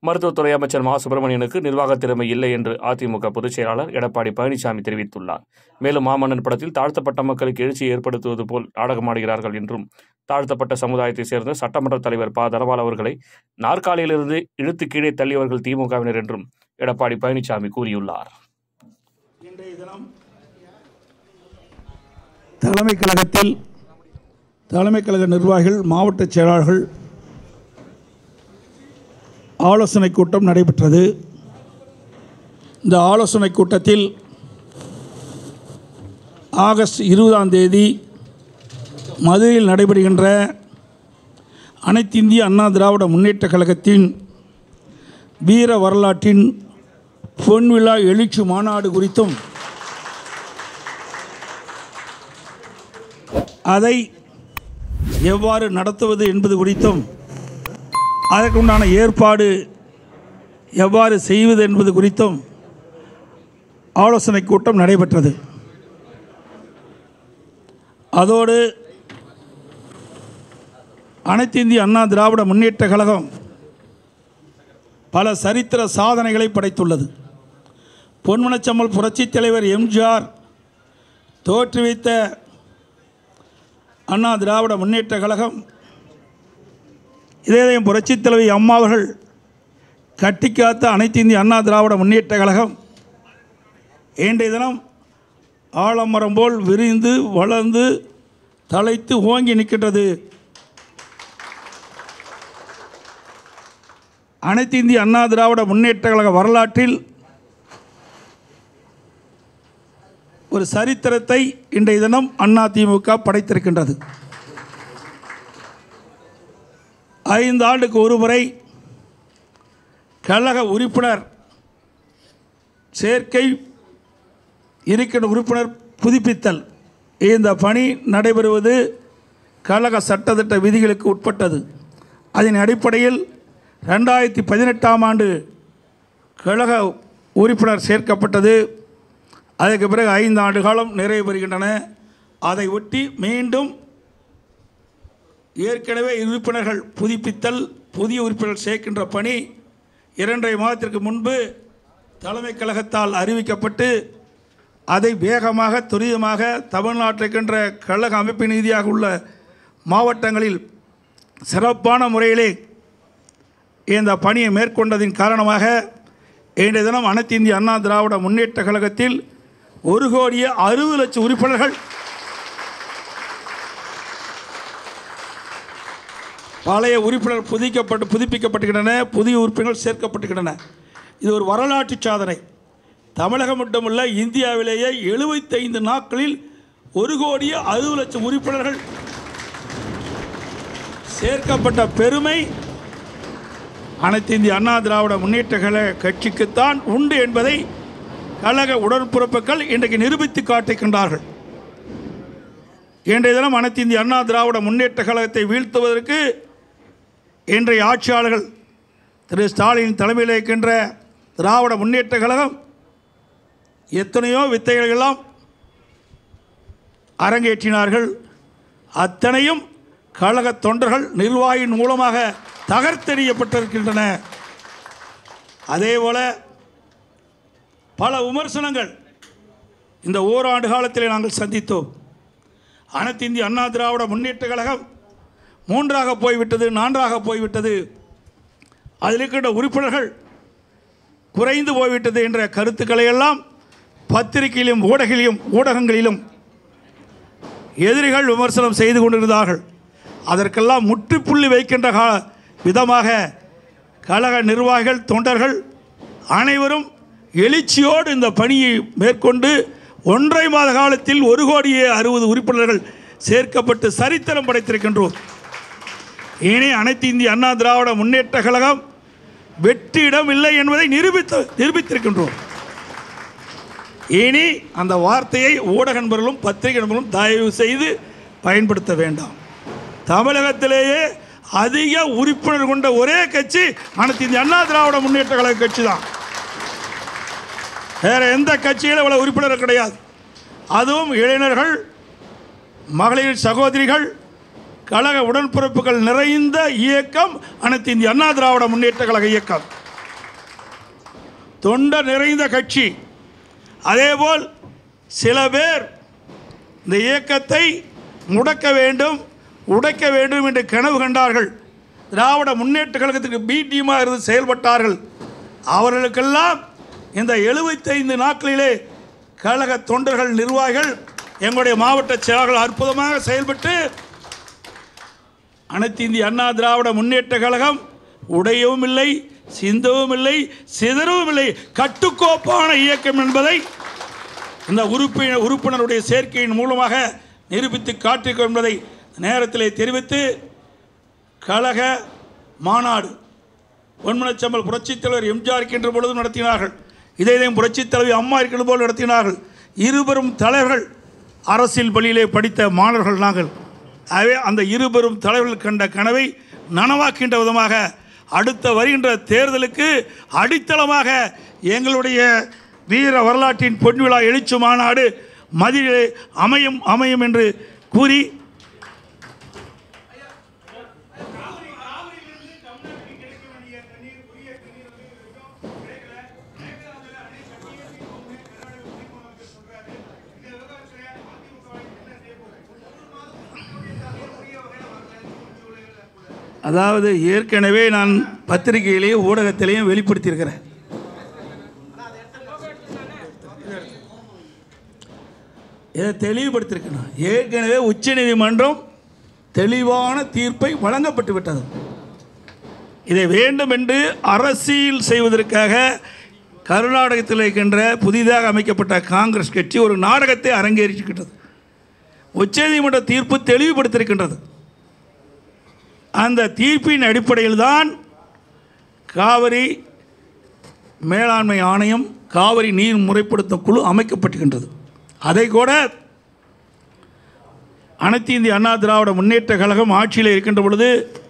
மருத்துவத்துறை அமைச்சர் மா சுப்பிரமணியனுக்கு நிர்வாகத் திறமை இல்லை என்று அதிமுக பொதுச் செயலாளர் எடப்பாடி பழனிசாமி தெரிவித்துள்ளார் மேலும் மாமன்னன் படத்தில் தாழ்த்தப்பட்ட மக்களுக்கு எழுச்சி ஏற்படுத்துவது போல் நாடகமாடுகிறார்கள் என்றும் தாழ்த்தப்பட்ட சமுதாயத்தைச் சேர்ந்த சட்டமன்ற தலைவர் ப தனபால் அவர்களை நாற்காலியிலிருந்து இழுத்து கீழே தள்ளியவர்கள் திமுகவினர் என்றும் எடப்பாடி பழனிசாமி கூறியுள்ளார் இன்றைய தினம் தலைமை கழகத்தில் தலைமை கழக நிர்வாகிகள் மாவட்ட செயலாளர்கள் ஆலோசனை கூட்டம் நடைபெற்றது இந்த ஆலோசனை கூட்டத்தில் ஆகஸ்ட் இருபதாம் தேதி மதுரையில் நடைபெறுகின்ற அனைத்து இந்திய அண்ணா திராவிட முன்னேற்றக் கழகத்தின் வீர வரலாற்றின் பொன்விழா எழுச்சி மாநாடு குறித்தும் அதை எவ்வாறு நடத்துவது என்பது குறித்தும் அதற்குண்டான ஏற்பாடு எவ்வாறு செய்வது என்பது குறித்தும் ஆலோசனை கூட்டம் நடைபெற்றது அதோடு அனைத்து இந்திய அண்ணா திராவிட முன்னேற்ற கழகம் பல சரித்திர சாதனைகளை படைத்துள்ளது பொன்மனச்சம்மல் புரட்சித் தலைவர் எம்ஜிஆர் தோற்றுவித்த அண்ணா திராவிட முன்னேற்ற கழகம் இதயம் புரட்சித் தலைவி அம்மா அவர்கள் கட்டிக்காத்த அனைத்து இந்திய அண்ணா திராவிட முன்னேற்ற கழகம் இன்றைய தினம் ஆலமரம் போல் விரிந்து வளர்ந்து தலைத்து ஓங்கி நிற்கின்றது அனைத்து இந்திய அண்ணா திராவிட முன்னேற்ற கழக வரலாற்றில் ஒரு சரித்திரத்தை இன்றைய தினம் அதிமுக படைத்திருக்கின்றது ஐந்து ஆண்டுக்கு ஒரு முறை கழக உறுப்பினர் சேர்க்கை இருக்கின்ற உறுப்பினர் புதுப்பித்தல் இந்த பணி நடைபெறுவது கழக சட்டத்திட்ட விதிகளுக்கு உட்பட்டது அதன் அடிப்படையில் ரெண்டாயிரத்தி பதினெட்டாம் ஆண்டு கழக உறுப்பினர் சேர்க்கப்பட்டது அதற்கு பிறகு ஐந்து ஆண்டு காலம் நிறைவு பெறுகின்றன அதை ஒட்டி மீண்டும் ஏற்கனவே உறுப்பினர்கள் புதுப்பித்தல் புதிய உறுப்பினர் சேர்க்கின்ற பணி இரண்டரை மாதத்திற்கு முன்பு தலைமை கழகத்தால் அறிவிக்கப்பட்டு அதை வேகமாக துரிதமாக தமிழ்நாட்டில் இருக்கின்ற கழக அமைப்பின் ரீதியாக உள்ள மாவட்டங்களில் சிறப்பான முறையிலே இந்த பணியை மேற்கொண்டதின் காரணமாக இன்றைய தினம் அனைத்து இந்திய அண்ணா திராவிட முன்னேற்ற கழகத்தில் ஒரு கோடியே அறுபது லட்சம் உறுப்பினர்கள் பழைய உறுப்பினர் புதுக்கப்பட்டு புதுப்பிக்கப்பட்டுகின்றன புதிய உறுப்பினர்கள் சேர்க்கப்பட்டுகின்றன இது ஒரு வரலாற்று சாதனை தமிழகம் மட்டுமல்ல இந்தியாவிலேயே எழுபத்தைந்து நாட்களில் ஒரு கோடியே அறுபது லட்சம் உறுப்பினர்கள் சேர்க்கப்பட்ட பெருமை அனைத்து இந்திய அண்ணா திராவிட முன்னேற்ற கழக கட்சிக்குத்தான் உண்டு என்பதை கழக உடன்பிறப்புகள் இன்றைக்கு நிரூபித்து காட்டுகின்றார்கள் இன்றைய தினம் அனைத்து இந்திய அண்ணா திராவிட முன்னேற்ற கழகத்தை வீழ்த்துவதற்கு இன்றைய ஆட்சியாளர்கள் திரு ஸ்டாலின் தலைமையில் இருக்கின்ற திராவிட முன்னேற்ற கழகம் எத்தனையோ வித்தைகளெல்லாம் அரங்கேற்றினார்கள் அத்தனையும் கழக தொண்டர்கள் நிர்வாகியின் மூலமாக தகர்த்தெறியப்பட்டிருக்கின்றன அதேபோல பல விமர்சனங்கள் இந்த ஓராண்டு காலத்தில் நாங்கள் சந்தித்தோம் அனைத்து இந்திய அண்ணா திராவிட முன்னேற்ற கழகம் மூன்றாக போய்விட்டது நான்காக போய்விட்டது அதில் இருக்கின்ற உறுப்பினர்கள் குறைந்து போய்விட்டது என்ற கருத்துக்களை எல்லாம் பத்திரிகையிலும் ஊடகங்களிலும் ஊடகங்களிலும் எதிரிகள் விமர்சனம் செய்து கொண்டிருந்தார்கள் அதற்கெல்லாம் முற்றுப்புள்ளி வைக்கின்ற கா விதமாக கழக நிர்வாகிகள் தொண்டர்கள் அனைவரும் எழுச்சியோடு இந்த பணியை மேற்கொண்டு ஒன்றை மாத காலத்தில் ஒரு கோடியே அறுபது உறுப்பினர்கள் சேர்க்கப்பட்டு சரித்திரம் படைத்திருக்கின்றோம் இனி அனைத்து இந்திய அண்ணா திராவிட முன்னேற்ற கழகம் வெற்றிடம் இல்லை என்பதை நிரூபித்து நிரூபித்திருக்கின்றோம் இனி அந்த வார்த்தையை ஊடக நண்பர்களும் பத்திரிகை நண்பர்களும் தயவு செய்து பயன்படுத்த வேண்டாம் தமிழகத்திலேயே அதிக உறுப்பினர் கொண்ட ஒரே கட்சி அனைத்து இந்திய அண்ணா திராவிட முன்னேற்ற கழக கட்சி தான் வேற எந்த கட்சியிலும் இவ்வளவு உறுப்பினர் கிடையாது அதுவும் இளைஞர்கள் மகளிர் சகோதரிகள் கழக உடன்பிறப்புகள் நிறைந்த இயக்கம் அனைத்து இந்திய அண்ணா திராவிட முன்னேற்ற கழக இயக்கம் தொண்டர் நிறைந்த கட்சி அதேபோல் சில பேர் இந்த இயக்கத்தை முடக்க வேண்டும் உடைக்க வேண்டும் என்று கனவு கண்டார்கள் திராவிட முன்னேற்ற கழகத்துக்கு பி டீமாக இருந்து செயல்பட்டார்கள் அவர்களுக்கெல்லாம் இந்த எழுபத்தைந்து நாட்களிலே கழக தொண்டர்கள் நிர்வாகிகள் எங்களுடைய மாவட்ட செயலாளர்கள் அற்புதமாக செயல்பட்டு அனைத்து இந்திய அண்ணா திராவிட முன்னேற்ற கழகம் உடையவும் இல்லை சிந்தவும் இல்லை சிதறவும் இல்லை கட்டுக்கோப்பான இயக்கம் என்பதை இந்த உறுப்பினர் உறுப்பினருடைய சேர்க்கையின் மூலமாக நிரூபித்து காட்டியிருக்கிறோம் என்பதை நேரத்திலே தெரிவித்து கழக மாநாடு பொன்மனச்சம்பல் புரட்சித் தலைவர் எம்ஜிஆர் இருக்கின்ற பொழுது நடத்தினார்கள் இதே இதே புரட்சித் தலைவி அம்மா இருக்கின்ற போது நடத்தினார்கள் இருபெரும் தலைவர்கள் அரசியல் பள்ளியிலே படித்த மாணவர்கள் நாங்கள் ஆகவே அந்த இருபெரும் தலைவர்கள் கண்ட கனவை நனவாக்கின்ற விதமாக அடுத்த வருகின்ற தேர்தலுக்கு அடித்தளமாக எங்களுடைய வீர வரலாற்றின் பொன்விழா எழுச்சி மாநாடு மதிலே அமையும் அமையும் என்று கூறி அதாவது ஏற்கனவே நான் பத்திரிகையிலேயும் ஊடகத்திலேயும் வெளிப்படுத்தியிருக்கிறேன் இதை தெளிவுபடுத்தியிருக்கணும் ஏற்கனவே உச்சநீதிமன்றம் தெளிவான தீர்ப்பை வழங்கப்பட்டு விட்டது இதை வேண்டும் என்று அரசியல் செய்வதற்காக கர்நாடகத்தில் இருக்கின்ற புதிதாக அமைக்கப்பட்ட காங்கிரஸ் கட்சி ஒரு நாடகத்தை அரங்கேறிக்கிட்டது உச்சநீதிமன்ற தீர்ப்பு தெளிவுபடுத்தியிருக்கின்றது அந்த தீர்ப்பின் அடிப்படையில் தான் காவிரி மேலாண்மை ஆணையம் காவிரி நீர் முறைப்படுத்தும் குழு அமைக்கப்பட்டுகின்றது அதை கூட அனைத்து இந்திய அண்ணா திராவிட முன்னேற்ற கழகம் ஆட்சியில் இருக்கின்ற பொழுது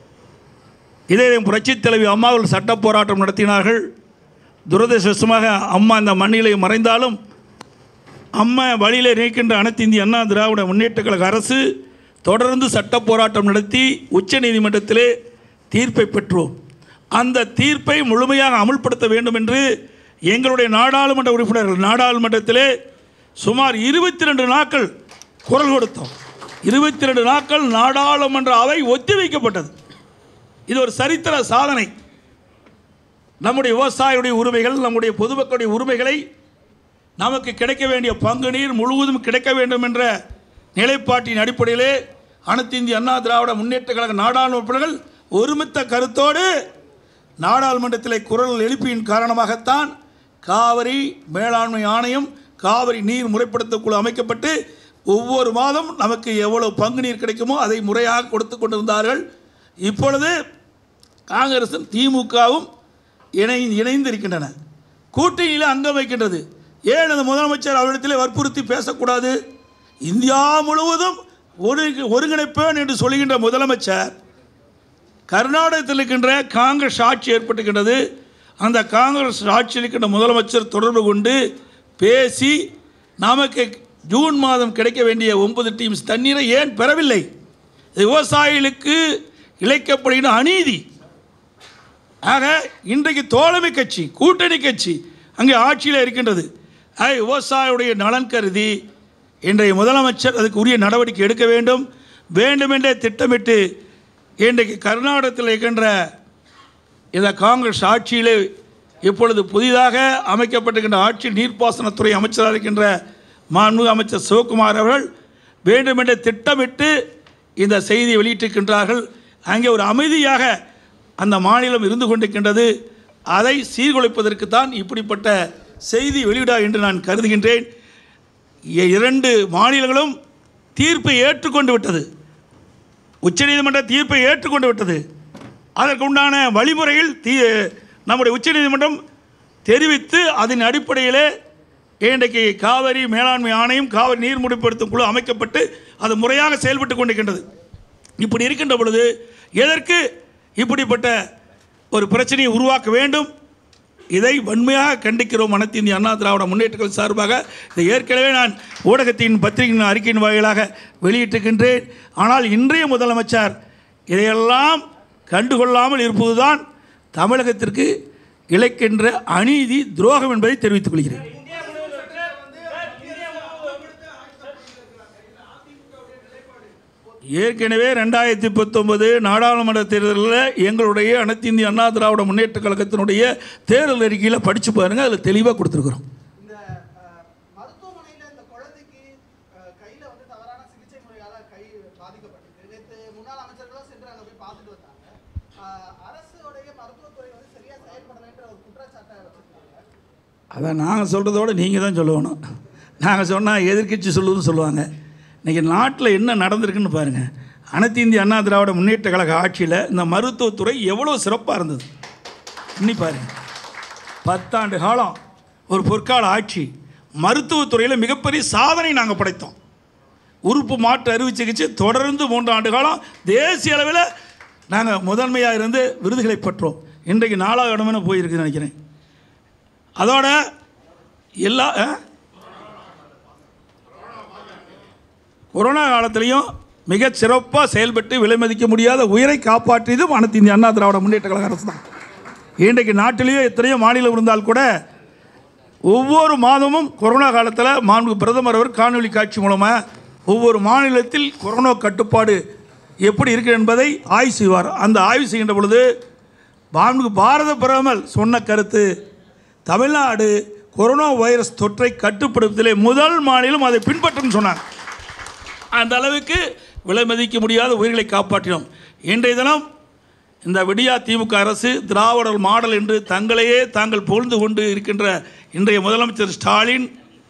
இதே புரட்சித் தலைவி அம்மாவில் சட்ட போராட்டம் நடத்தினார்கள் துரதிருஷ்டமாக அம்மா இந்த மண்ணிலே மறைந்தாலும் அம்மா வழியிலே நிற்கின்ற அனைத்து இந்திய அண்ணா திராவிட முன்னேற்ற கழக அரசு தொடர்ந்து சட்ட போராட்டம் நடத்தி உச்சநீதிமன்றத்திலே தீர்ப்பை பெற்றோம் அந்த தீர்ப்பை முழுமையாக அமுல்படுத்த வேண்டும் என்று எங்களுடைய நாடாளுமன்ற உறுப்பினர்கள் நாடாளுமன்றத்திலே சுமார் இருபத்தி ரெண்டு நாட்கள் குரல் கொடுத்தோம் இருபத்தி ரெண்டு நாட்கள் நாடாளுமன்ற அவை ஒத்திவைக்கப்பட்டது இது ஒரு சரித்திர சாதனை நம்முடைய விவசாயியுடைய உரிமைகள் நம்முடைய பொதுமக்களுடைய உரிமைகளை நமக்கு கிடைக்க வேண்டிய பங்கு நீர் முழுவதும் கிடைக்க வேண்டும் என்ற நிலைப்பாட்டின் அடிப்படையிலே அனைத்து இந்திய அண்ணா திராவிட முன்னேற்ற கழக நாடாளுமன்ற உறுப்பினர்கள் ஒருமித்த கருத்தோடு நாடாளுமன்றத்திலே குரல் எழுப்பியின் காரணமாகத்தான் காவிரி மேலாண்மை ஆணையம் காவிரி நீர் முறைப்படுத்த குழு அமைக்கப்பட்டு ஒவ்வொரு மாதம் நமக்கு எவ்வளவு பங்கு நீர் கிடைக்குமோ அதை முறையாக கொடுத்து கொண்டிருந்தார்கள் இப்பொழுது காங்கிரசும் திமுகவும் இணை இணைந்திருக்கின்றன கூட்டணியில் அங்கம் வைக்கின்றது ஏன் அந்த முதலமைச்சர் அவரிடத்தில் வற்புறுத்தி பேசக்கூடாது இந்தியா முழுவதும் ஒரு ஒருங்கிணைப்பேன் என்று சொல்கின்ற முதலமைச்சர் கர்நாடகத்தில் இருக்கின்ற காங்கிரஸ் ஆட்சி ஏற்பட்டுகின்றது அந்த காங்கிரஸ் ஆட்சியில் இருக்கின்ற முதலமைச்சர் தொடர்பு கொண்டு பேசி நமக்கு ஜூன் மாதம் கிடைக்க வேண்டிய ஒன்பது டீம்ஸ் தண்ணீரை ஏன் பெறவில்லை இது விவசாயிகளுக்கு இழைக்கப்படுகின்ற அநீதி ஆக இன்றைக்கு தோழமை கட்சி கூட்டணி கட்சி அங்கே ஆட்சியில் இருக்கின்றது ஆக விவசாயியுடைய நலன் கருதி இன்றைய முதலமைச்சர் அதுக்கு உரிய நடவடிக்கை எடுக்க வேண்டும் வேண்டுமென்றே திட்டமிட்டு இன்றைக்கு கர்நாடகத்தில் இருக்கின்ற இந்த காங்கிரஸ் ஆட்சியிலே இப்பொழுது புதிதாக அமைக்கப்பட்டிருக்கின்ற ஆட்சி நீர்ப்பாசனத்துறை அமைச்சராக இருக்கின்ற மாண்புமிகு அமைச்சர் சிவகுமார் அவர்கள் வேண்டுமென்றே திட்டமிட்டு இந்த செய்தியை வெளியிட்டிருக்கின்றார்கள் அங்கே ஒரு அமைதியாக அந்த மாநிலம் இருந்து கொண்டிருக்கின்றது அதை சீர்குலைப்பதற்கு தான் இப்படிப்பட்ட செய்தி வெளியிடா என்று நான் கருதுகின்றேன் இ- இரண்டு மாநிலங்களும் தீர்ப்பை ஏற்றுக்கொண்டு விட்டது உச்சநீதிமன்ற தீர்ப்பை ஏற்றுக்கொண்டு விட்டது அதற்கு உண்டான வழிமுறையில் தீ நம்முடைய உச்சநீதிமன்றம் தெரிவித்து அதன் அடிப்படையிலே இன்றைக்கு காவிரி மேலாண்மை ஆணையம் காவிரி நீர் முடிப்படுத்தும் குழு அமைக்கப்பட்டு அது முறையாக செயல்பட்டு கொண்டிருக்கின்றது இப்படி இருக்கின்ற பொழுது எதற்கு இப்படிப்பட்ட ஒரு பிரச்சனையை உருவாக்க வேண்டும் இதை வன்மையாக கண்டிக்கிறோம் அனைத்து இந்திய அண்ணா திராவிட முன்னேற்றங்கள் சார்பாக இதை ஏற்கனவே நான் ஊடகத்தின் பத்திரிகையின் அறிக்கையின் வாயிலாக வெளியிட்டிருக்கின்றேன் ஆனால் இன்றைய முதலமைச்சர் இதையெல்லாம் கண்டுகொள்ளாமல் இருப்பதுதான் தமிழகத்திற்கு இழைக்கின்ற அநீதி துரோகம் என்பதை தெரிவித்துக் கொள்கிறேன் ஏற்கனவே ரெண்டாயிரத்தி பத்தொன்பது நாடாளுமன்ற தேர்தலில் எங்களுடைய அனைத்து இந்திய அண்ணா திராவிட முன்னேற்ற கழகத்தினுடைய தேர்தல் அறிக்கையில் படித்து பாருங்கள் அதில் தெளிவாக கொடுத்துருக்குறோம் இந்த அஹ், மருத்துவமனையில இந்த குழந்தைக்கு அஹ், கையில வந்து தவறான சிகிச்சை முறையால கை பாதிக்கப்பட்டிருக்கு நேற்று முன்னாள் அமைச்சர்களும் சென்று அங்க போய் பார்த்துட்டு வந்தாங்க அஹ், அரசுடைய மருத்துவத்துறை வந்து சரியா செயல்படலைன்ற ஒரு குற்றச்சாட்டை வச்சிருக்காங்க அதை நாங்கள் சொல்கிறதோட நீங்கள் தான் சொல்லணும் நாங்கள் சொன்னால் எதிர்க்கட்சி சொல்லுதுன்னு சொல்லுவாங்க இன்றைக்கி நாட்டில் என்ன நடந்திருக்குன்னு பாருங்கள் அனைத்து இந்திய அண்ணா திராவிட முன்னேற்ற கழக ஆட்சியில் இந்த மருத்துவத்துறை எவ்வளோ சிறப்பாக இருந்தது இன்னி பாருங்க பத்தாண்டு காலம் ஒரு பொற்கால ஆட்சி மருத்துவத்துறையில் மிகப்பெரிய சாதனை நாங்கள் படைத்தோம் உறுப்பு மாற்று அறுவை சிகிச்சை தொடர்ந்து மூன்று ஆண்டு காலம் தேசிய அளவில் நாங்கள் முதன்மையாக இருந்து விருதுகளை பெற்றோம் இன்றைக்கு நாலாவது இடமென போயிருக்குன்னு நினைக்கிறேன் அதோட எல்லா ஆ? கொரோனா காலத்திலையும் மிக சிறப்பாக செயல்பட்டு விலை மதிக்க முடியாத உயிரை காப்பாற்றியதும் அனைத்து இந்திய அண்ணா திராவிட முன்னேற்ற கழக அரசு தான் இன்றைக்கு நாட்டிலேயோ எத்தனையோ மாநிலம் இருந்தால் கூட ஒவ்வொரு மாதமும் கொரோனா காலத்தில் மாண்பு பிரதமர் அவர் காணொலி காட்சி மூலமாக ஒவ்வொரு மாநிலத்தில் கொரோனா கட்டுப்பாடு எப்படி இருக்கு என்பதை ஆய்வு செய்வார் அந்த ஆய்வு செய்கின்ற பொழுது மாண்பு பாரத பிரதமர் சொன்ன கருத்து தமிழ்நாடு கொரோனா வைரஸ் தொற்றை கட்டுப்படுத்துவதிலே முதல் மாநிலம் அதை பின்பற்றும் சொன்னாங்க அந்த அளவுக்கு விலை மதிக்க முடியாத உயிர்களை காப்பாற்றினோம் இன்றைய தினம் இந்த விடியா திமுக அரசு திராவிடர் மாடல் என்று தங்களையே தாங்கள் புகழ்ந்து கொண்டு இருக்கின்ற இன்றைய முதலமைச்சர் ஸ்டாலின்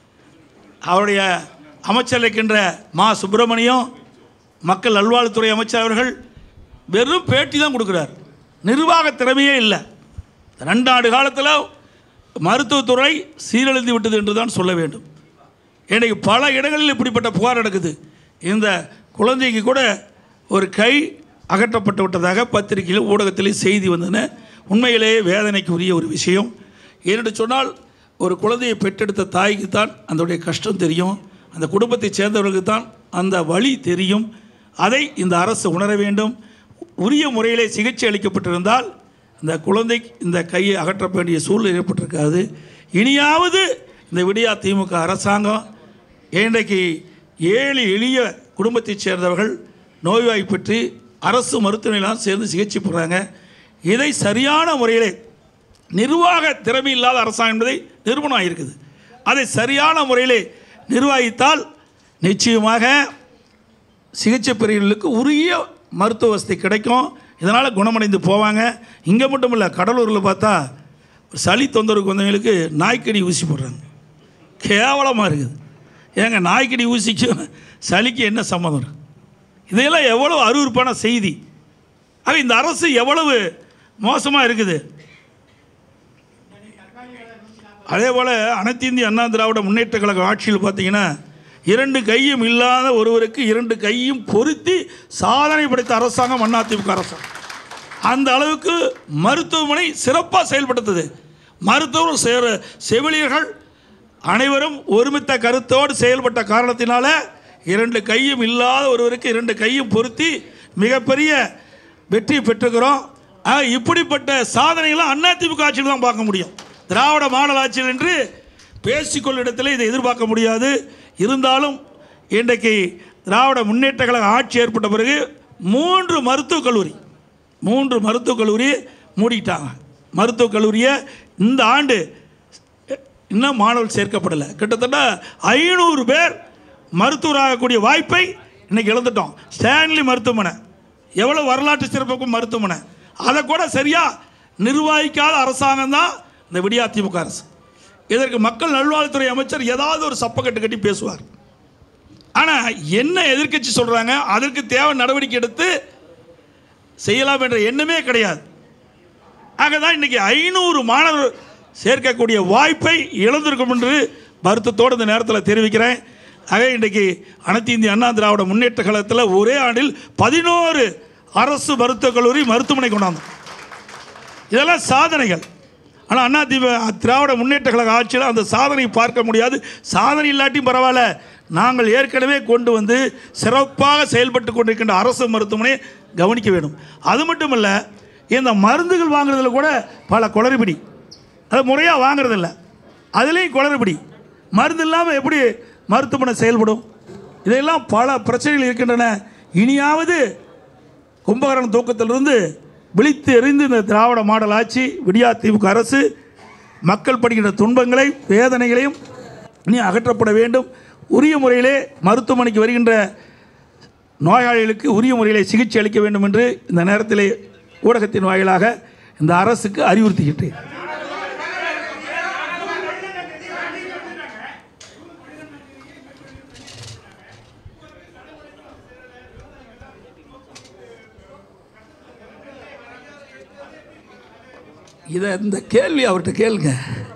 அவருடைய அமைச்சர் இருக்கின்ற மா சுப்பிரமணியம் மக்கள் நல்வாழ்வுத்துறை அமைச்சர் அவர்கள் வெறும் பேட்டி தான் கொடுக்குறார் நிர்வாக திறமையே இல்லை ரெண்டாண்டு காலத்தில் மருத்துவத்துறை சீரழிந்து விட்டது என்று தான் சொல்ல வேண்டும் இன்றைக்கு பல இடங்களில் இப்படிப்பட்ட புகார் நடக்குது இந்த குழந்தைக்கு கூட ஒரு கை அகற்றப்பட்டு விட்டதாக பத்திரிகையில் ஊடகத்தில் செய்தி வந்தன உண்மையிலேயே வேதனைக்கு உரிய ஒரு விஷயம் ஏனென்று சொன்னால் ஒரு குழந்தையை பெற்றெடுத்த தாய்க்கு தான் அதனுடைய கஷ்டம் தெரியும் அந்த குடும்பத்தைச் சேர்ந்தவர்களுக்கு தான் அந்த வழி தெரியும் அதை இந்த அரசு உணர வேண்டும் உரிய முறையிலே சிகிச்சை அளிக்கப்பட்டிருந்தால் இந்த குழந்தைக்கு இந்த கையை அகற்ற வேண்டிய சூழ்நிலை ஏற்பட்டிருக்காது இனியாவது இந்த விடியா திமுக அரசாங்கம் இன்றைக்கு ஏழு எளிய குடும்பத்தைச் சேர்ந்தவர்கள் நோய்வாய்ப்பட்டு அரசு மருத்துவமனையெல்லாம் சேர்ந்து சிகிச்சை பெறாங்க இதை சரியான முறையிலே நிர்வாக திறமை இல்லாத அரசாங்கம் என்பதை நிறுவனம் ஆகியிருக்குது அதை சரியான முறையிலே நிர்வகித்தால் நிச்சயமாக சிகிச்சை பிரிவுகளுக்கு உரிய மருத்துவ வசதி கிடைக்கும் இதனால் குணமடைந்து போவாங்க இங்கே மட்டும் இல்லை கடலூரில் பார்த்தா ஒரு சளி தொந்தரவுக்கு வந்தவங்களுக்கு நாய்க்கடி ஊசி போடுறாங்க கேவலமாக இருக்குது ஏங்க நாய்க்கடி ஊசிக்கும் சளிக்கு என்ன சம்மதம் இருக்கு? இதையெல்லாம் எவ்வளவு அருவருப்பான செய்தி ஆக இந்த அரசு எவ்வளவு மோசமாக இருக்குது அதே போல் அனைத்து இந்திய அண்ணா திராவிட முன்னேற்ற கழக ஆட்சியில் பார்த்தீங்கன்னா இரண்டு கையும் இல்லாத ஒருவருக்கு இரண்டு கையும் பொருத்தி சாதனை படைத்த அரசாங்கம் அதிமுக அரசாங்கம் அந்த அளவுக்கு மருத்துவமனை சிறப்பாக செயல்படுத்தது மருத்துவர் சேர செவிலியர்கள் அனைவரும் ஒருமித்த கருத்தோடு செயல்பட்ட காரணத்தினால இரண்டு கையும் இல்லாத ஒருவருக்கு இரண்டு கையும் பொருத்தி மிகப்பெரிய வெற்றி பெற்றுக்கிறோம் ஆக, இப்படிப்பட்ட சாதனைகளை அதிமுக ஆட்சியில் தான் பார்க்க முடியும் திராவிட மாடல் ஆட்சியில் என்று பேசிக்கொள்ளும் இடத்துல இதை எதிர்பார்க்க முடியாது இருந்தாலும் இன்றைக்கு திராவிட முன்னேற்ற கழக ஆட்சி ஏற்பட்ட பிறகு மூன்று மருத்துவக் கல்லூரி மூன்று மருத்துவக் கல்லூரி மூடிட்டாங்க மருத்துவக் கல்லூரியை இந்த ஆண்டு இன்னும் மாணவர்கள் சேர்க்கப்படலை கிட்டத்தட்ட ஐநூறு பேர் மருத்துவராகக்கூடிய வாய்ப்பை இன்னைக்கு இழந்துட்டோம் ஸ்டான்லி மருத்துவமனை எவ்வளோ வரலாற்று சிறப்புக்கும் மருத்துவமனை அதை கூட சரியாக நிர்வகிக்காத அரசாங்கம் தான் இந்த விடியா திமுக அரசு இதற்கு மக்கள் நல்வாழ்வுத்துறை அமைச்சர் ஏதாவது ஒரு சப்பக்கட்டு கட்டி பேசுவார் ஆனால் என்ன எதிர்க்கட்சி சொல்கிறாங்க அதற்கு தேவை நடவடிக்கை எடுத்து செய்யலாம் என்ற எண்ணமே கிடையாது ஆக தான் இன்றைக்கி ஐநூறு மாணவர் சேர்க்கக்கூடிய வாய்ப்பை இழந்திருக்கும் என்று வருத்தத்தோடு இந்த நேரத்தில் தெரிவிக்கிறேன் ஆக இன்றைக்கு அனைத்து இந்திய அண்ணா திராவிட முன்னேற்ற கழகத்தில் ஒரே ஆண்டில் பதினோரு அரசு மருத்துவக் கல்லூரி மருத்துவமனை கொண்டாந்தோம் இதெல்லாம் சாதனைகள் ஆனால் அண்ணா திமுக திராவிட முன்னேற்ற கழக ஆட்சியில் அந்த சாதனை பார்க்க முடியாது சாதனை இல்லாட்டியும் பரவாயில்ல நாங்கள் ஏற்கனவே கொண்டு வந்து சிறப்பாக செயல்பட்டு கொண்டிருக்கின்ற அரசு மருத்துவமனையை கவனிக்க வேண்டும் அது மட்டுமல்ல இந்த மருந்துகள் வாங்குறதுல கூட பல குளறுபடி அது முறையாக வாங்குறதில்ல அதுலேயும் குளறுபடி மருந்து இல்லாமல் எப்படி மருத்துவமனை செயல்படும் இதெல்லாம் பல பிரச்சனைகள் இருக்கின்றன இனியாவது கும்பகரண தூக்கத்திலிருந்து விழித்து எறிந்து இந்த திராவிட மாடல் ஆட்சி விடியா திமுக அரசு மக்கள் படுகின்ற துன்பங்களை வேதனைகளையும் இனி அகற்றப்பட வேண்டும் உரிய முறையிலே மருத்துவமனைக்கு வருகின்ற நோயாளிகளுக்கு உரிய முறையிலே சிகிச்சை அளிக்க வேண்டும் என்று இந்த நேரத்திலே ஊடகத்தின் வாயிலாக இந்த அரசுக்கு அறிவுறுத்துகின்றேன் இதை இந்த கேள்வி அவர்கிட்ட கேளுங்க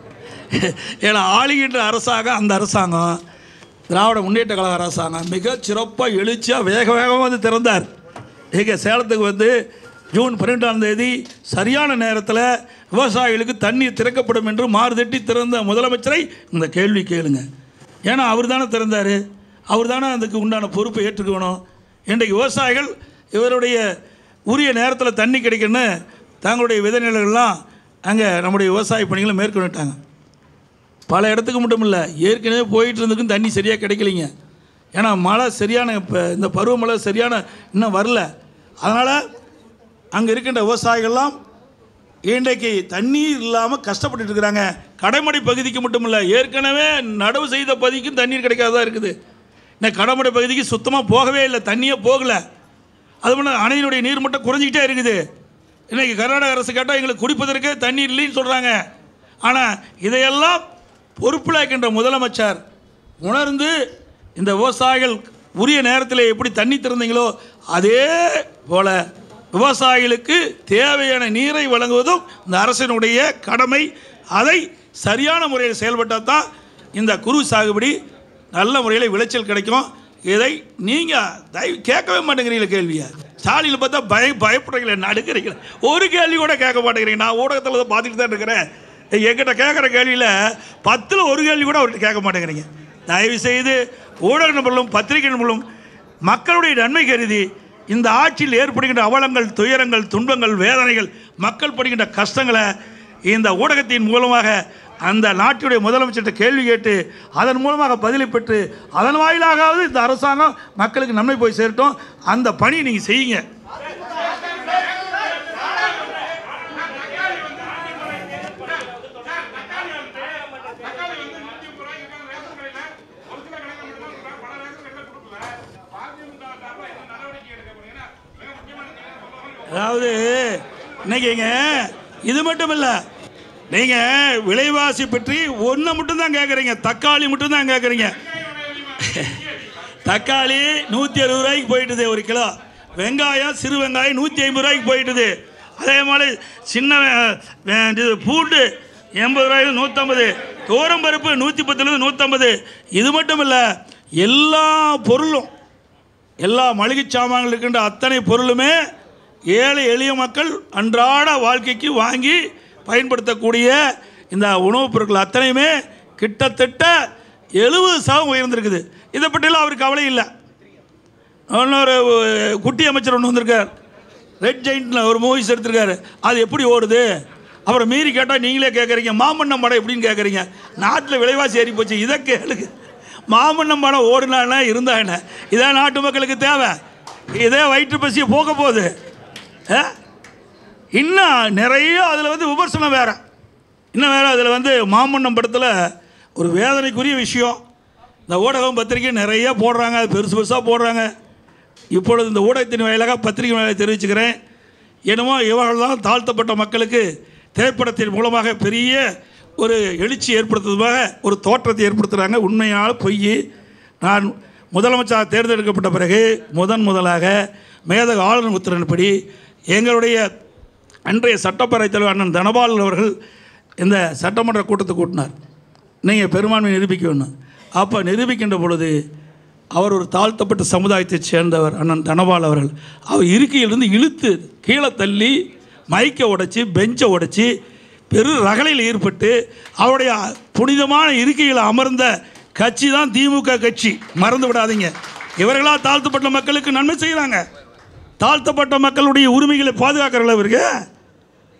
ஏன்னா ஆளுகின்ற அரசாங்கம் அந்த அரசாங்கம் திராவிட முன்னேற்ற கழக அரசாங்கம் மிக சிறப்பாக எழுச்சியாக வேக வேகமாக வந்து திறந்தார் இங்கே சேலத்துக்கு வந்து ஜூன் பன்னெண்டாம் தேதி சரியான நேரத்தில் விவசாயிகளுக்கு தண்ணீர் திறக்கப்படும் என்று மாறுதட்டி திறந்த முதலமைச்சரை இந்த கேள்வி கேளுங்க ஏன்னா அவர் தானே திறந்தார் அவர் தானே அதுக்கு உண்டான பொறுப்பை ஏற்றுக்கணும் இன்றைக்கு விவசாயிகள் இவருடைய உரிய நேரத்தில் தண்ணி கிடைக்குன்னு தங்களுடைய விதைநிலைகள்லாம் அங்கே நம்முடைய விவசாய பணிகளை மேற்கொண்டுட்டாங்க பல இடத்துக்கு மட்டும் இல்லை ஏற்கனவே போயிட்டு இருந்துக்கும் தண்ணி சரியாக கிடைக்கலைங்க ஏன்னா மழை சரியான இப்போ இந்த பருவமழை சரியான இன்னும் வரல அதனால் அங்கே இருக்கின்ற விவசாயிகள்லாம் இன்றைக்கு தண்ணீர் இல்லாமல் கஷ்டப்பட்டுட்டு இருக்கிறாங்க கடைமடை பகுதிக்கு மட்டும் இல்லை ஏற்கனவே நடவு செய்த பகுதிக்கும் தண்ணீர் கிடைக்காதா இருக்குது இந்த கடைமடை பகுதிக்கு சுத்தமாக போகவே இல்லை தண்ணியே போகலை அது மட்டும் அணையினுடைய நீர் மட்டம் குறைஞ்சிக்கிட்டே இருக்குது இன்றைக்கி கர்நாடக அரசு கேட்டால் எங்களுக்கு குடிப்பதற்கு தண்ணீர் இல்லைன்னு சொல்கிறாங்க ஆனால் இதையெல்லாம் பொறுப்பில் இருக்கின்ற முதலமைச்சர் உணர்ந்து இந்த விவசாயிகள் உரிய நேரத்தில் எப்படி தண்ணி திறந்தீங்களோ அதே போல விவசாயிகளுக்கு தேவையான நீரை வழங்குவதும் இந்த அரசினுடைய கடமை அதை சரியான முறையில் செயல்பட்டால் தான் இந்த குரு சாகுபடி நல்ல முறையில் விளைச்சல் கிடைக்கும் இதை நீங்கள் தயவு கேட்கவே மாட்டேங்கிறீங்களா கேள்வியை ஸ்டாலின் பார்த்தா பய பயப்படுறீங்களே நடுக்கிறீங்களே ஒரு கேள்வி கூட கேட்க மாட்டேங்கிறீங்க நான் ஊடகத்தில் தான் பார்த்துட்டு தான் இருக்கிறேன் என்கிட்ட கேட்குற கேள்வியில் பத்தில் ஒரு கேள்வி கூட அவர்கிட்ட கேட்க மாட்டேங்கிறீங்க தயவு செய்து ஊடக நபர்களும் பத்திரிகை நபர்களும் மக்களுடைய நன்மை கருதி இந்த ஆட்சியில் ஏற்படுகின்ற அவலங்கள் துயரங்கள் துன்பங்கள் வேதனைகள் மக்கள் படுகின்ற கஷ்டங்களை இந்த ஊடகத்தின் மூலமாக அந்த நாட்டுடைய முதலமைச்சர்கிட்ட கேள்வி கேட்டு அதன் மூலமாக பதிலை பெற்று அதன் வாயிலாகாவது இந்த அரசாங்கம் மக்களுக்கு நன்மை போய் சேரட்டும் அந்த பணி நீங்கள் செய்யுங்க அதாவது இன்னைக்குங்க இது மட்டும் இல்லை நீங்கள் விலைவாசி பற்றி ஒன்று மட்டும் தான் கேட்குறீங்க தக்காளி மட்டும் தான் கேட்குறீங்க தக்காளி நூற்றி அறுபது ரூபாய்க்கு போயிட்டுது ஒரு கிலோ வெங்காயம் சிறு வெங்காயம் நூற்றி ஐம்பது ரூபாய்க்கு போயிட்டுது அதே மாதிரி சின்ன வெ- வெ- இது பூண்டு எண்பது ரூபாய்க்கு நூற்றம்பது பருப்பு நூற்றி பத்துலேருந்து நூற்றம்பது இது மட்டும் இல்லை எல்லா பொருளும் எல்லா மளிகை சாமான்கள் இருக்கின்ற அத்தனை பொருளுமே ஏழை எளிய மக்கள் அன்றாட வாழ்க்கைக்கு வாங்கி பயன்படுத்தக்கூடிய இந்த உணவுப் பொருட்கள் அத்தனையுமே கிட்டத்தட்ட எழுபது சதம் உயர்ந்திருக்குது இதை பற்றிலாம் அவருக்கு கவலை இல்லை இன்னொரு அஹ், குட்டி அமைச்சர் ஒன்று வந்திருக்கார் ரெட் ஜெயிண்டில் ஒரு மூவிஸ் எடுத்திருக்காரு அது எப்படி ஓடுது அப்புறம் மீறி கேட்டால் நீங்களே கேட்குறீங்க மாமன்னம் படம் எப்படின்னு கேட்குறீங்க நாட்டில் விலைவாசி ஏறி போச்சு இதை கேளுங்க மாமன்னம் படம் ஓடுனா என்ன இருந்தா என்ன இதான் நாட்டு மக்களுக்கு தேவை இதே வயிற்று பசியை போக போகுது ஆ? இன்னும் நிறைய அதில் வந்து விமர்சனம் வேறு இன்னும் வேறு அதில் வந்து மாமன்னம் படத்தில் ஒரு வேதனைக்குரிய விஷயம் இந்த ஊடகம் பத்திரிக்கை நிறைய போடுறாங்க அது பெருசு பெருசாக போடுறாங்க இப்பொழுது இந்த ஊடகத்தின் வாயிலாக பத்திரிகை வாயிலாக தெரிவிச்சுக்கிறேன் என்னமோ இவர்கள் தான் தாழ்த்தப்பட்ட மக்களுக்கு திரைப்படத்தின் மூலமாக பெரிய ஒரு எழுச்சி ஏற்படுத்துவதாக ஒரு தோற்றத்தை ஏற்படுத்துகிறாங்க உண்மையான பொய் நான் முதலமைச்சர் தேர்ந்தெடுக்கப்பட்ட பிறகு முதன் முதலாக மேதக ஆளுநர் உத்தரவின்படி எங்களுடைய அன்றைய சட்டப்பேரவைத் தலைவர் அண்ணன் தனபால் அவர்கள் இந்த சட்டமன்ற கூட்டத்தை கூட்டினார் நீங்கள் பெரும்பான்மை நிரூபிக்க வேணும் அப்போ நிரூபிக்கின்ற பொழுது அவர் ஒரு தாழ்த்தப்பட்ட சமுதாயத்தைச் சேர்ந்தவர் அண்ணன் தனபால் அவர்கள் அவர் இருக்கையிலிருந்து இழுத்து கீழே தள்ளி மைக்கை உடைச்சி பெஞ்சை உடைச்சி பெரு ரகலையில் ஈடுபட்டு அவருடைய புனிதமான இருக்கையில் அமர்ந்த கட்சி தான் திமுக கட்சி மறந்து விடாதீங்க இவர்களால் தாழ்த்தப்பட்ட மக்களுக்கு நன்மை செய்கிறாங்க தாழ்த்தப்பட்ட மக்களுடைய உரிமைகளை பாதுகாக்கிறல இவருக்கு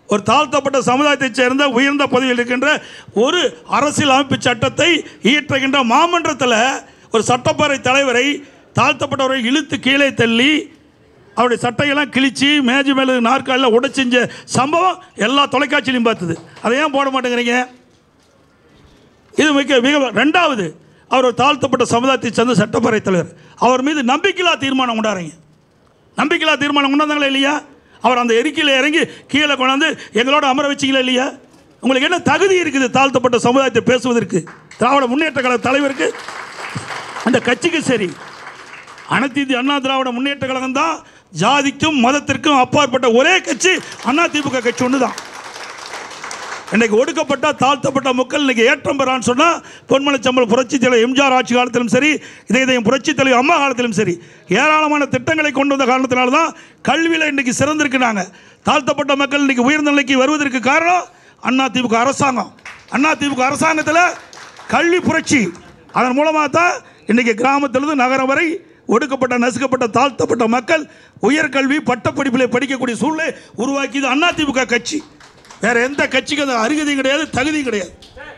ஒரு தாழ்த்தப்பட்ட சமுதாயத்தைச் சேர்ந்த உயர்ந்த பதவியில் இருக்கின்ற ஒரு அரசியல் அமைப்பு சட்டத்தை இயற்றுகின்ற மாமன்றத்தில் ஒரு சட்டப்பேரவை தலைவரை தாழ்த்தப்பட்டவரை இழுத்து கீழே தள்ளி அவருடைய சட்டையெல்லாம் கிழிச்சு மேஜை மேலே நாற்காலில் உடைச்சிஞ்ச சம்பவம் எல்லா தொலைக்காட்சியிலையும் பார்த்தது அதை ஏன் போட மாட்டேங்கிறீங்க இது மிக மிக ரெண்டாவது அவர் ஒரு தாழ்த்தப்பட்ட சமுதாயத்தை சேர்ந்த சட்டப்பேரவை தலைவர் அவர் மீது நம்பிக்கையில்லா தீர்மானம் கொண்டாடுறீங்க நம்பிக்கையில்லா தீர்மானம் கொண்டாந்தாங்களா இல்லையா அவர் அந்த எரிக்கையில் இறங்கி கீழே கொண்டாந்து எங்களோட அமர வச்சிங்களா இல்லையா உங்களுக்கு என்ன தகுதி இருக்குது தாழ்த்தப்பட்ட சமுதாயத்தை பேசுவதற்கு திராவிட முன்னேற்ற கழக தலைவருக்கு அந்த கட்சிக்கு சரி அனைத்து இந்திய அண்ணா திராவிட முன்னேற்ற கழகம் தான் ஜாதிக்கும் மதத்திற்கும் அப்பாற்பட்ட ஒரே கட்சி அண்ணா திமுக கட்சி ஒன்று தான் இன்னைக்கு ஒடுக்கப்பட்ட தாழ்த்தப்பட்ட மக்கள் இன்னைக்கு ஏற்றம் பெறான்னு சொன்னால் பொன்மலைச்சம்பல் புரட்சி தலைவர் எம்ஜிஆர் ஆட்சி காலத்திலும் சரி இதே இதயம் புரட்சி தலைவர் அம்மா காலத்திலும் சரி ஏராளமான திட்டங்களை கொண்டு வந்த காரணத்தினால தான் கல்வியில் இன்னைக்கு சிறந்திருக்கிறாங்க தாழ்த்தப்பட்ட மக்கள் இன்னைக்கு உயர்ந்த நிலைக்கு வருவதற்கு காரணம் அண்ணா திமுக அரசாங்கம் அண்ணா திமுக அரசாங்கத்தில் கல்வி புரட்சி அதன் மூலமாக தான் இன்னைக்கு கிராமத்திலிருந்து நகரம் வரை ஒடுக்கப்பட்ட நசுக்கப்பட்ட தாழ்த்தப்பட்ட மக்கள் உயர்கல்வி பட்டப்படிப்பில் படிக்கக்கூடிய சூழ்நிலை உருவாக்கியது அண்ணா திமுக கட்சி வேற எந்த கட்சிக்கும் அது அருகதையும் கிடையாது தகுதியும் கிடையாது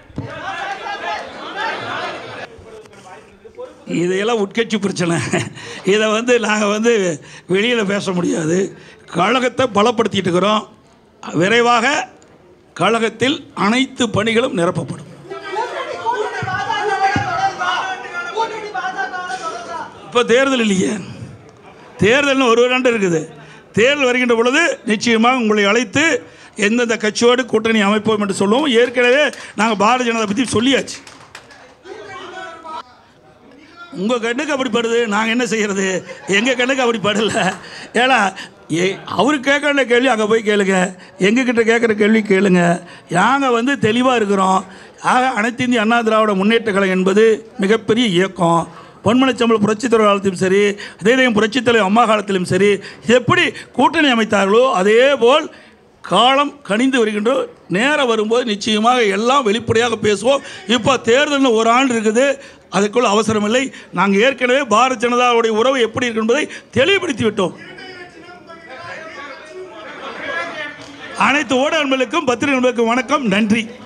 இதையெல்லாம் உட்கட்சி பிரச்சனை இதை வந்து நாங்கள் வந்து வெளியில் பேச முடியாது கழகத்தை பலப்படுத்திட்டு இருக்கிறோம் விரைவாக கழகத்தில் அனைத்து பணிகளும் நிரப்பப்படும் கூட்டணி பாஜகவோட தொடர்ந்தா இப்போ தேர்தல் இல்லையே தேர்தல்னு ஒரு ரெண்டு இருக்குது தேர்தல் வருகின்ற பொழுது நிச்சயமாக உங்களை அழைத்து எந்தெந்த கட்சியோடு கூட்டணி அமைப்போம் என்று சொல்லுவோம் ஏற்கனவே நாங்கள் பாரதிய ஜனதா பற்றி சொல்லியாச்சு உங்கள் கண்ணுக்கு அப்படி படுது நாங்கள் என்ன செய்கிறது எங்கள் கண்ணுக்கு அப்படி படல ஏன்னா ஏ அவர் கேட்குற கேள்வி அங்கே போய் கேளுங்க எங்ககிட்ட கேட்குற கேள்வி கேளுங்க நாங்கள் வந்து தெளிவாக இருக்கிறோம் ஆக அனைத்து இந்திய அண்ணா திராவிட முன்னேற்ற கழகம் என்பது மிகப்பெரிய இயக்கம் பொன்மனைச்சம்பளம் புரட்சித் தலைவர் காலத்திலும் சரி அதேதயம் புரட்சித் தலைவர் அம்மா காலத்திலும் சரி எப்படி கூட்டணி அமைத்தார்களோ அதே போல் காலம் கனிந்து வருகின்றோம் நேரம் வரும்போது நிச்சயமாக எல்லாம் வெளிப்படையாக பேசுவோம் இப்போ தேர்தல்னு ஒரு ஆண்டு இருக்குது அதுக்குள்ள அவசரமில்லை நாங்கள் ஏற்கனவே பாரத் ஜனதாவுடைய உறவு எப்படி இருக்கு என்பதை தெளிவுபடுத்தி விட்டோம் அனைத்து ஊடக நண்பர்களுக்கும் பத்திரிகை நண்பர்களுக்கும் வணக்கம் நன்றி